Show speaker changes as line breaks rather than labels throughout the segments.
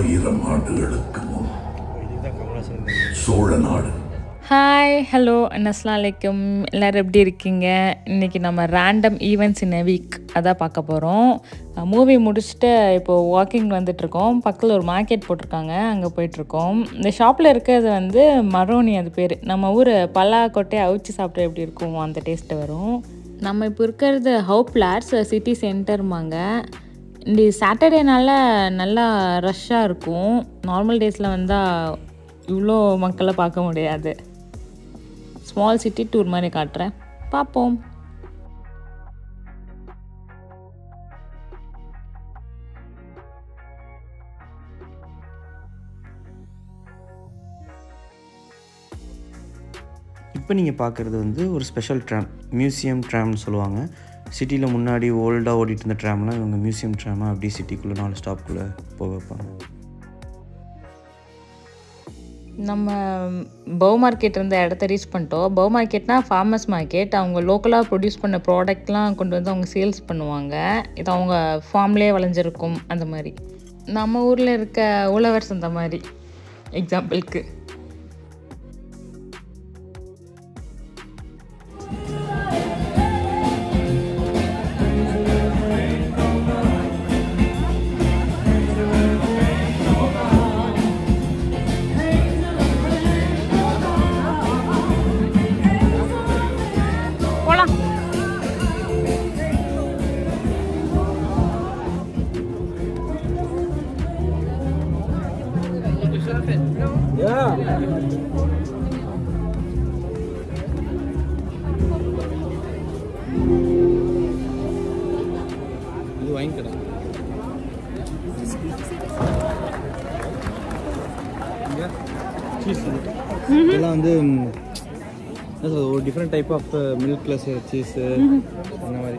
ஆயிரம் ஆண்டுகளுக்கு முன் சோழ நாடு
ஹாய் ஹலோ அஸ்லாம் வலைக்கம் எல்லோரும் எப்படி இருக்கீங்க இன்றைக்கி நம்ம random events in a week அதான் பார்க்க போகிறோம் மூவி முடிச்சுட்டு இப்போது வாக்கிங் வந்துட்ருக்கோம் பக்கத்தில் ஒரு மார்க்கெட் போட்டிருக்காங்க அங்கே போயிட்டுருக்கோம் இந்த ஷாப்பில் இருக்கிறது வந்து மரோனி அது பேர் நம்ம ஊர் பல்லா கொட்டையை அவிச்சு சாப்பிட்டா எப்படி இருக்கும் அந்த டேஸ்ட்டு வரும் நம்ம இப்போ இருக்கிறது ஹவுப் பிளாட்ஸ் சிட்டி சென்டர்மாங்க இந்த சாட்டர்டேனால நல்லா ரஷ்ஷாக இருக்கும் நார்மல் டேஸில் வந்தால் இவ்வளோ மக்களை பார்க்க முடியாது ஸ்மால் சிட்டி டூர் மாதிரி காட்டுறேன் பார்ப்போம்
இப்போ நீங்கள் பார்க்குறது வந்து ஒரு ஸ்பெஷல் ட்ராம் மியூசியம் ட்ராம்னு சொல்லுவாங்க சிட்டியில் முன்னாடி ஓல்டாக ஓடிட்டு இருந்த ட்ராம்லாம் இவங்க மியூசியம் ட்ராமாக அப்படியே சிட்டிக்குள்ளே நாலு ஸ்டாப்புக்குள்ளே போக வைப்பாங்க
நம்ம பவ் மார்க்கெட் இருந்த இடத்த ரீச் பண்ணிட்டோம் பவ் மார்க்கெட்னா ஃபார்மர்ஸ் மார்க்கெட் அவங்க லோக்கலாக ப்ரொடியூஸ் பண்ண ப்ராடக்ட்லாம் கொண்டு வந்து அவங்க சேல்ஸ் பண்ணுவாங்க இது அவங்க ஃபார்ம்லேயே விளைஞ்சிருக்கும் அந்த மாதிரி நம்ம ஊரில் இருக்க உழவர்ஸ் அந்த மாதிரி எக்ஸாம்பிளுக்கு போகலாம்
இது வாங்கிக்கடா சீஸ் இதெல்லாம் வந்து ம், என்ன சொல்றது ஒரு டிஃப்ரெண்ட் டைப் ஆஃப் மில்க்ல செய்கிற சீஸு அந்த மாதிரி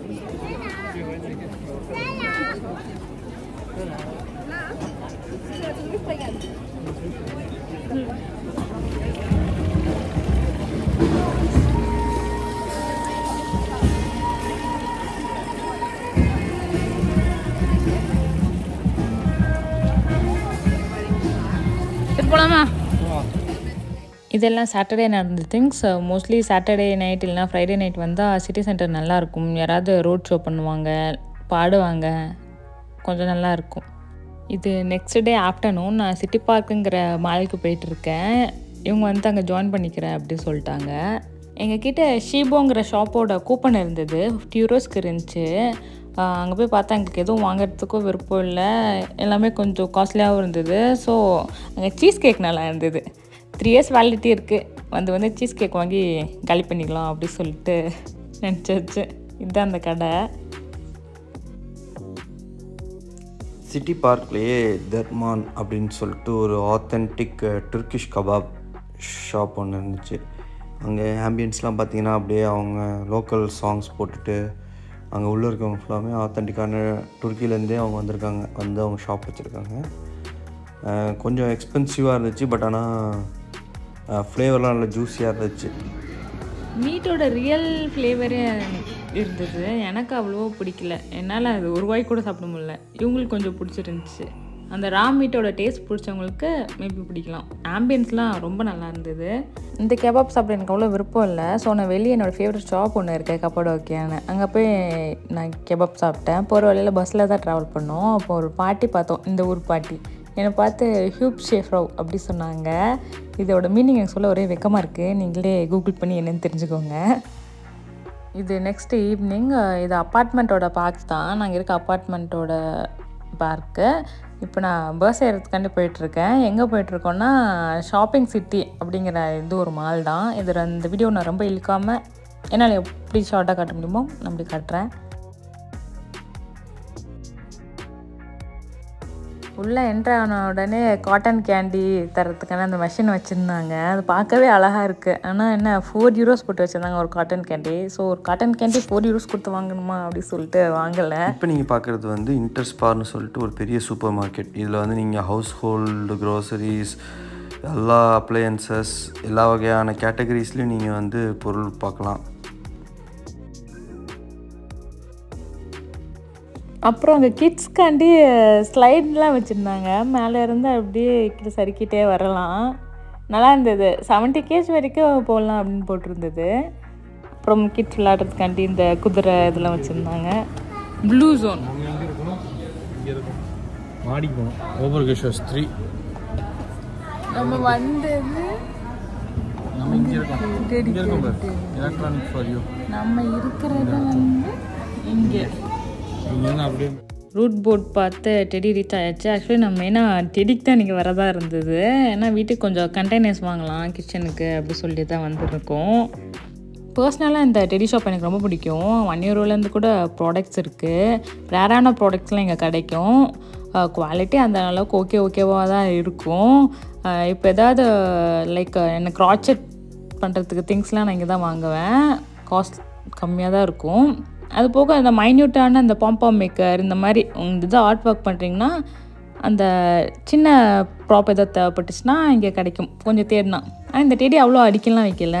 சரி போகலாமா இதெல்லாம் சாட்டர்டே நடந்த திங்ஸ் மோஸ்ட்லி சாட்டர்டே நைட் இல்லைனா ஃப்ரைடே நைட் வந்தால் சிட்டி சென்டர் நல்லாயிருக்கும் யாராவது ரோட் ஷோ பண்ணுவாங்க பாடுவாங்க கொஞ்சம் நல்லா இருக்கும் இது நெக்ஸ்ட் டே ஆஃப்டர்நூன் நான் சிட்டி பார்க்குங்கிற மாலுக்கு போயிட்டுருக்கேன் இவங்க வந்து அங்கே ஜாயின் பண்ணிக்கிறேன் அப்படி சொல்லிட்டாங்க எங்ககிட்ட ஷீபோங்கிற ஷாப்போட கூப்பன் இருந்தது ஃபிஃப்டி யூரோஸ்க்கு இருந்துச்சு அங்கே போய் பார்த்தா எங்களுக்கு எதுவும் வாங்குறதுக்கும் விருப்பம் இல்லை எல்லாமே கொஞ்சம் காஸ்ட்லியாகவும் இருந்தது ஸோ அங்கே சீஸ் கேக் நல்லா இருந்தது த்ரீ இயர்ஸ் வேலிடிட்டி இருக்குது வந்து வந்து சீஸ் கேக் வாங்கி காலி பண்ணிக்கலாம் அப்படி சொல்லிட்டு நினச்சாச்சு இதுதான் அந்த கடை
சிட்டி பார்க்லேயே தர்மான் அப்படின்னு சொல்லிட்டு ஒரு ஆத்தென்டிக் துர்கிஷ் கபாப் ஷாப் ஒன்று இருந்துச்சு அங்கே ஆம்பியன்ஸ்லாம் பார்த்தீங்கன்னா அப்படியே அவங்க லோக்கல் சாங்ஸ் போட்டுட்டு அங்கே உள்ளே இருக்கவங்க ஃபுல்லாமே ஆத்தென்டிக்கான துருக்கியிலேருந்தே அவங்க வந்திருக்காங்க வந்து அவங்க ஷாப் வச்சுருக்காங்க கொஞ்சம் எக்ஸ்பென்சிவாக இருந்துச்சு பட் ஆனால் ஃப்ளேவர்லாம் நல்லா ஜூஸியாக இருந்துச்சு
மீட்டோட ரியல் ஃப்ளேவரே இருந்தது எனக்கு அவ்வளோவா பிடிக்கல என்னால் அது ஒரு வாய் கூட சாப்பிட முடியல இவங்களுக்கு கொஞ்சம் பிடிச்சிருந்துச்சு அந்த ரா மீட்டோட டேஸ்ட் பிடிச்சவங்களுக்கு மேபி பிடிக்கலாம் ஆம்பியன்ஸ்லாம் ரொம்ப நல்லா இருந்தது இந்த கெபாப் சாப்பிட எனக்கு அவ்வளோ விருப்பம் இல்லை ஸோ நான் வெளியே என்னோடய ஃபேவரட் ஷாப் ஒன்று இருக்கேன் கப்படோக்கியான்னு அங்கே போய் நான் கெபாப் சாப்பிட்டேன் போகிற வழியில் பஸ்ஸில் தான் ட்ராவல் பண்ணோம் அப்போ ஒரு பாட்டி பார்த்தோம் இந்த ஊர் பாட்டி என்னை பார்த்து ஹியூப் ஷேஃப்ரவ் அப்படி சொன்னாங்க இதோட மீனிங் எனக்கு சொல்ல ஒரே வெக்கமாக இருக்குது நீங்களே கூகுள் பண்ணி என்னன்னு தெரிஞ்சுக்கோங்க இது நெக்ஸ்ட் ஈவினிங் இது அப்பார்ட்மெண்ட்டோட பார்க் தான் நாங்கள் இருக்க அப்பார்ட்மெண்ட்டோட பார்க்கு இப்போ நான் பஸ் ஏறதுக்காண்டி போயிட்டுருக்கேன் எங்கே போயிட்டுருக்கோன்னா ஷாப்பிங் சிட்டி அப்படிங்கிற இது ஒரு மால் தான் இதில் இந்த வீடியோ நான் ரொம்ப இழுக்காமல் என்னால் எப்படி ஷார்ட்டாக காட்ட முடியுமோ நான் அப்படி காட்டுறேன் உள்ளே என்ட்ரு ஆன உடனே காட்டன் கேண்டி தரத்துக்கான அந்த மிஷின் வச்சுருந்தாங்க அது பார்க்கவே அழகாக இருக்குது ஆனால் என்ன ஃபோர் யூரோஸ் போட்டு வச்சுருந்தாங்க ஒரு காட்டன் கேண்டி ஸோ ஒரு காட்டன் கேண்டி ஃபோர் யூரோஸ் கொடுத்து வாங்கணுமா அப்படி சொல்லிட்டு வாங்கலை
இப்போ நீங்கள் பார்க்குறது வந்து இன்டர்ஸ்பார்னு சொல்லிட்டு ஒரு பெரிய சூப்பர் மார்க்கெட் இதில் வந்து நீங்கள் ஹவுஸ் ஹோல்டு க்ரோசரிஸ் எல்லா அப்ளையன்சஸ் எல்லா வகையான கேட்டகரிஸ்லையும் நீங்கள் வந்து பொருள் பார்க்கலாம்
அப்புறம் அங்கே கிட்ஸ்க்காண்டி ஸ்லைட்லாம் வச்சுருந்தாங்க மேலே இருந்து அப்படியே கீழே சறுக்கிட்டே வரலாம் நல்லா இருந்தது செவன்ட்டி கேஜ் வரைக்கும் போடலாம் அப்படின்னு போட்டிருந்தது அப்புறம் கிட்ஸ் விளையாடுறதுக்காண்டி இந்த குதிரை இதெல்லாம் வச்சுருந்தாங்க ப்ளூ ஜோன்
நம்ம எங்கே இருக்கணும் இங்கே இருக்கணும் மாடிக்கு போகணும் ஓவர் கேஷஸ் த்ரீ
நம்ம வந்தது
நம்ம இங்கே இருக்கோம் இங்கே இருக்கோம் பாரு எலக்ட்ரானிக் ஃபார் யூ
நம்ம இருக்கிறது வந்து இங்கே
இங்கேருந்து அப்படியே
ரூட் போட் பார்த்து டெடி ரீச் ஆயிடுச்சு ஆக்சுவலி நம்ம மெயினாக டெடிக்கு தான் இன்றைக்கி வரதா இருந்தது ஏன்னா வீட்டுக்கு கொஞ்சம் கண்டெய்னர்ஸ் வாங்கலாம் கிச்சனுக்கு அப்படி சொல்லி தான் வந்துருக்கோம் பர்சனலாக இந்த டெடி ஷாப் எனக்கு ரொம்ப பிடிக்கும் ஒன் இயரோலேருந்து கூட ப்ராடக்ட்ஸ் இருக்குது ரேரான ப்ராடக்ட்ஸ்லாம் இங்கே கிடைக்கும் குவாலிட்டி அந்த அளவுக்கு ஓகே ஓகேவாக தான் இருக்கும் இப்போ ஏதாவது லைக் எனக்கு க்ராச்செட் பண்ணுறதுக்கு திங்ஸ்லாம் நான் இங்கே தான் வாங்குவேன் காஸ்ட் கம்மியாக தான் இருக்கும் அது போக அந்த மைன்யூட்டான அந்த பாம்பாம் மேக்கர் இந்த மாதிரி உங்க இது ஆர்ட் ஒர்க் பண்ணுறீங்கன்னா அந்த சின்ன ப்ராப் ஏதாவது தேவைப்பட்டுச்சுன்னா இங்கே கிடைக்கும் கொஞ்சம் தேடினா ஆனால் இந்த டெடி அவ்வளோ அடிக்கலாம் வைக்கல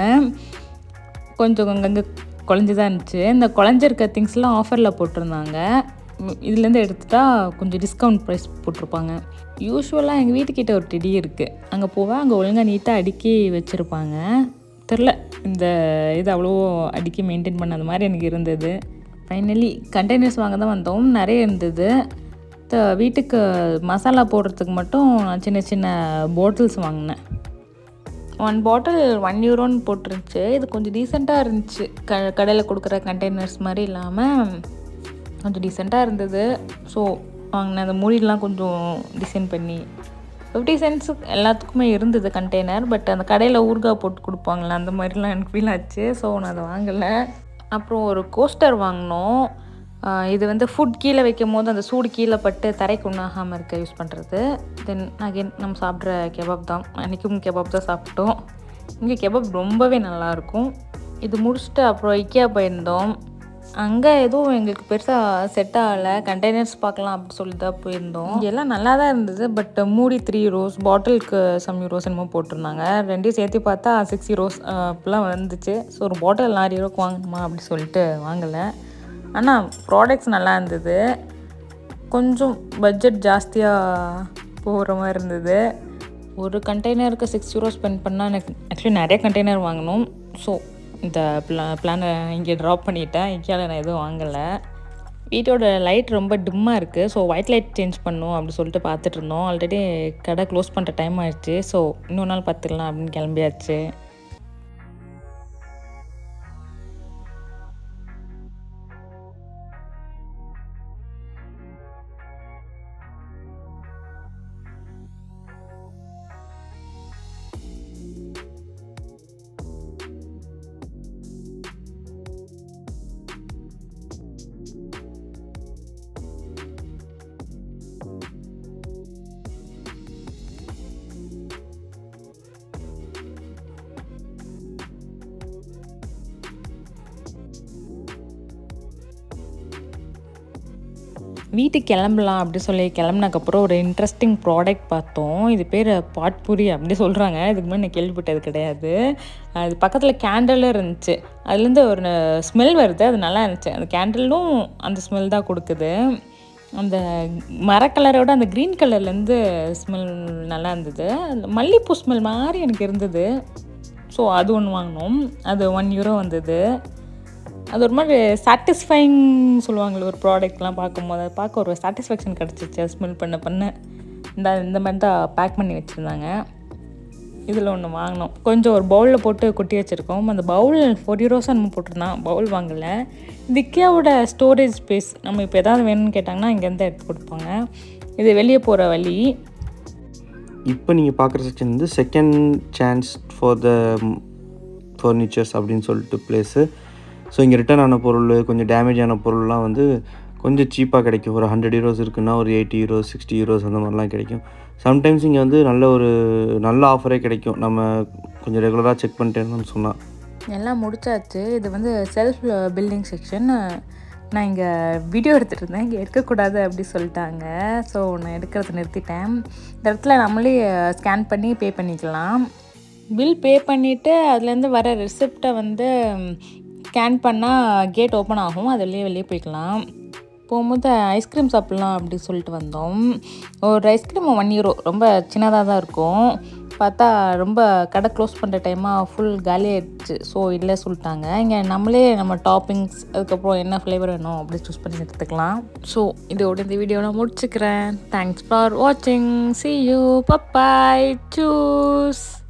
கொஞ்சம் அங்கங்கே குழஞ்சி தான் இருந்துச்சு இந்த குழஞ்சிருக்க திங்ஸ்லாம் ஆஃபரில் போட்டிருந்தாங்க ம், இதுலேருந்து எடுத்துட்டா கொஞ்சம் டிஸ்கவுண்ட் ப்ரைஸ் போட்டிருப்பாங்க யூஸ்வலாக எங்கள் வீட்டுக்கிட்ட ஒரு டெடி இருக்குது அங்கே போவேன் அங்கே ஒழுங்காக நீட்டாக அடுக்கி வச்சுருப்பாங்க தெரில இந்த இது அவ்வளோ அடுக்கி மெயின்டைன் பண்ணாத மாதிரி எனக்கு இருந்தது ஃபைனலி கண்டெய்னர்ஸ் வாங்க தான் வந்தோம் நிறைய இருந்தது த- வீட்டுக்கு மசாலா போடுறதுக்கு மட்டும் நான் சின்ன சின்ன பாட்டில்ஸ் வாங்கினேன் ஒன் பாட்டில் ஒன் யூரோன்னு போட்டிருந்துச்சு இது கொஞ்சம் டீசெண்டாக இருந்துச்சு க கடையில் கொடுக்குற கண்டெய்னர்ஸ் மாதிரி இல்லாமல் கொஞ்சம் டீசெண்டாக இருந்தது ஸோ வாங்கினேன் அந்த மூடிலாம் கொஞ்சம் டிசைன் பண்ணி ஃபிஃப்டி சென்ட்ஸ் எல்லாத்துக்குமே இருந்தது கண்டெய்னர் பட் அந்த கடையில் ஊறுகாய் போட்டு கொடுப்பாங்களே அந்த மாதிரிலாம் எனக்கு ஃபீல் ஆச்சு ஸோ நான் அதை வாங்கலை அப்புறம் ஒரு கோஸ்டர் வாங்கினோம் ஆஹ் இது வந்து ஃபுட் கீழே வைக்கும் போது அந்த சூடு கீழே பட்டு தரைக்கு உண்ணாகாமல் இருக்க யூஸ் பண்ணுறது தென் அகைன் நம்ம சாப்பிட்ற கெபாப் தான் அன்றைக்கும் கெபாப் தான் சாப்பிட்டோம் இங்கே கெபாப் ரொம்பவே நல்லாயிருக்கும் இது முடிச்சுட்டு அப்புறம் இக்கியா போயிருந்தோம் அங்கே எதுவும் எங்களுக்கு பெருசாக செட் ஆகலை கண்டெய்னர்ஸ் பார்க்கலாம் அப்படி சொல்லி தான் போயிருந்தோம் இங்க எல்லாம் நல்லா தான் இருந்தது பட் மூடி த்ரீ ரோஸ் பாட்டிலுக்கு சம் யூரோஸ் என்னமோ போட்டிருந்தாங்க ரெண்டையும் சேர்த்து பார்த்தா சிக்ஸ் யூரோஸ் அப்படிலாம் வந்துச்சு ஸோ ஒரு பாட்டில் நாலு யூரோக்கு வாங்கணுமா அப்படி சொல்லிட்டு வாங்கலை ஆனால் ப்ராடக்ட்ஸ் நல்லா இருந்தது கொஞ்சம் பட்ஜெட் ஜாஸ்தியாக போகிற மாதிரி இருந்தது ஒரு கண்டெய்னருக்கு சிக்ஸ் யூரோ ஸ்பெண்ட் பண்ணால் எனக்கு ஆக்சுவலி நிறைய கண்டெய்னர் வாங்கணும் ஸோ இந்த பிளா பிளானை இங்கே ட்ராப் பண்ணிட்டேன் இங்கேயால் நான் எதுவும் வாங்கலை வீட்டோட லைட் ரொம்ப டிம்மாக இருக்குது ஸோ ஒயிட் லைட் சேஞ்ச் பண்ணும் அப்படி சொல்லிட்டு பார்த்துட்டு இருந்தோம் ஆல்ரெடி கடை க்ளோஸ் பண்ணுற டைம் ஆயிடுச்சு ஸோ இன்னொரு நாள் பார்த்துக்கலாம் அப்படின்னு கிளம்பியாச்சு வீட்டுக்கு கிளம்பலாம் அப்படி சொல்லி கிளம்புனதுக்கப்புறம் ஒரு இன்ட்ரெஸ்டிங் ப்ராடக்ட் பார்த்தோம் இது பேர் பாட்பூரி அப்படி சொல்கிறாங்க இதுக்கு முன்னாடி நான் கேள்விப்பட்டது கிடையாது அது பக்கத்தில் கேண்டலும் இருந்துச்சு அதுலேருந்து ஒரு ஸ்மெல் வருது அது நல்லா இருந்துச்சு அந்த கேண்டலும் அந்த ஸ்மெல் தான் கொடுக்குது அந்த மரக்கலரோட அந்த க்ரீன் கலர்லேருந்து ஸ்மெல் நல்லா இருந்தது அந்த மல்லிப்பூ ஸ்மெல் மாதிரி எனக்கு இருந்தது ஸோ அது ஒன்று வாங்கினோம் அது ஒன் யூரோ வந்தது அது ஒரு மாதிரி சாட்டிஸ்ஃபைங் சொல்லுவாங்களே ஒரு ப்ராடக்ட்லாம் பார்க்கும்போது அது பார்க்க ஒரு சாட்டிஸ்ஃபேக்ஷன் கிடச்சிச்சு ஸ்மெல் பண்ண பண்ண இந்த இந்த மாதிரி தான் பேக் பண்ணி வச்சுருந்தாங்க இதில் ஒன்று வாங்கினோம் கொஞ்சம் ஒரு பவுலில் போட்டு கொட்டி வச்சுருக்கோம் அந்த பவுல் ஃபோர் யூரோஸாக நம்ம போட்டிருந்தான் பவுல் வாங்கலை திக்கியாவோட ஸ்டோரேஜ் ஸ்பேஸ் நம்ம இப்போ எதாவது வேணும்னு கேட்டாங்கன்னா இங்கேருந்து எடுத்து கொடுப்பாங்க இது வெளியே போகிற வழி
இப்போ நீங்கள் பார்க்குற செக்ஷன் வந்து second chance for the furnitures அப்படின்னு சொல்லிட்டு பிளேஸு ஸோ இங்கே ரிட்டர்ன் ஆன பொருள் கொஞ்சம் டேமேஜ் ஆன பொருள்லாம் வந்து கொஞ்சம் சீப்பாக கிடைக்கும் ஒரு ஹண்ட்ரட் யூரோஸ் இருக்குன்னா ஒரு எயிட்டி யூரோஸ் சிக்ஸ்டி யூரோஸ் அந்த மாதிரிலாம் கிடைக்கும் சம்டைம்ஸ் இங்கே வந்து நல்ல ஒரு நல்ல ஆஃபரே கிடைக்கும் நம்ம கொஞ்சம் ரெகுலராக செக் பண்ணிட்டேன்னு சொன்னால்
எல்லாம் முடிச்சாச்சு இது வந்து செல்ஃப் பில்டிங் செக்ஷன் நான் இங்கே வீடியோ எடுத்துகிட்டு இருந்தேன் இங்கே எடுக்கக்கூடாது அப்படி சொல்லிட்டாங்க ஸோ நான் எடுக்கிறத நிறுத்திட்டேன் இந்த இடத்துல நம்மளே ஸ்கேன் பண்ணி பே பண்ணிக்கலாம் பில் பே பண்ணிவிட்டு அதுலேருந்து வர ரெசிப்டை வந்து ஸ்கேன் பண்ணால் கேட் ஓப்பன் ஆகும் அது வெளியே வெளியே போய்க்கலாம் போகும்போது ஐஸ்கிரீம் சாப்பிட்லாம் அப்படி சொல்லிட்டு வந்தோம் ஒரு ஐஸ்கிரீம் ஒன் யூரோ ரொம்ப சின்னதாக தான் இருக்கும் பார்த்தா ரொம்ப கடை க்ளோஸ் பண்ணுற டைமாக ஃபுல் காலி ஆயிடுச்சு ஸோ இல்லை சொல்லிட்டாங்க இங்கே நம்மளே நம்ம டாப்பிங்ஸ் அதுக்கப்புறம் என்ன ஃப்ளேவர் வேணும் அப்படி சூஸ் பண்ணி எடுத்துக்கலாம் ஸோ இதோட இந்த வீடியோ நான் முடிச்சுக்கிறேன் தேங்க்ஸ் ஃபார் வாட்சிங் சி யூ பப்பாய் சூஸ்